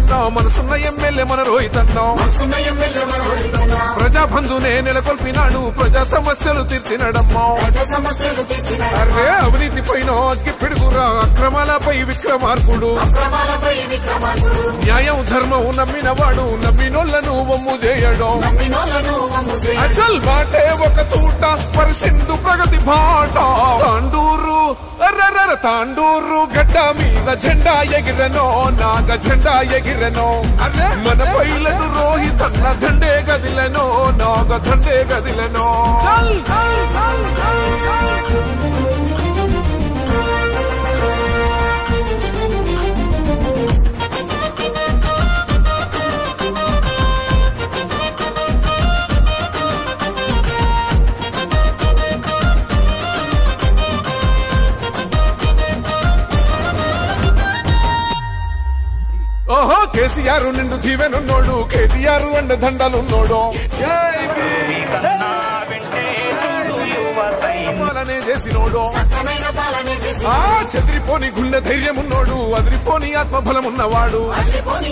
అన్న మనసున్న ఎమ్మెల్యే మన రోహితన్న ప్రజా బంధునే నెలకొల్పినాడు ప్రజా సమస్యలు తీర్చినడమ్మా సమస్యలు తెచ్చినాడు అరే అవినీతి పైన అగ్గి పిడుగురా అక్రమాలపై విక్రమార్కుడు అక్రమాలపై విక్రమార్కుడు న్యాయం ధర్మం నమ్మినవాడు నమ్మినోళ్లను వమ్ము చేయడం నమ్మినోళ్లను వమ్ము చేయ అచల్ మాటే ఒక తూట పరిసిండు ప్రగతి బాట తాండూరు అర్రర్ర తాండూరు గడ్డ మీద జెండా ఎగిరెనో నాగ జెండా ఎగిరెనో అరే మన పైలను రోహితన్న దండే గదిలెనో నాగ దండే గదిలెనో చల్ చల్ చల్ చల్ చల్ ఓహో కేసీఆర్ నిండు దీవెనున్నోడు కేటీఆర్ అండ దండలున్నోడు కన్నా వింటే చూడు యువ సైన్యం పాలనే చేసినోడు సత్యమైన పాలన చేసి ఆ చెదిరిపోని గుండె ధైర్యం ఉన్నోడు అదిరిపోని ఆత్మబలం ఉన్నవాడు అదిరిపోని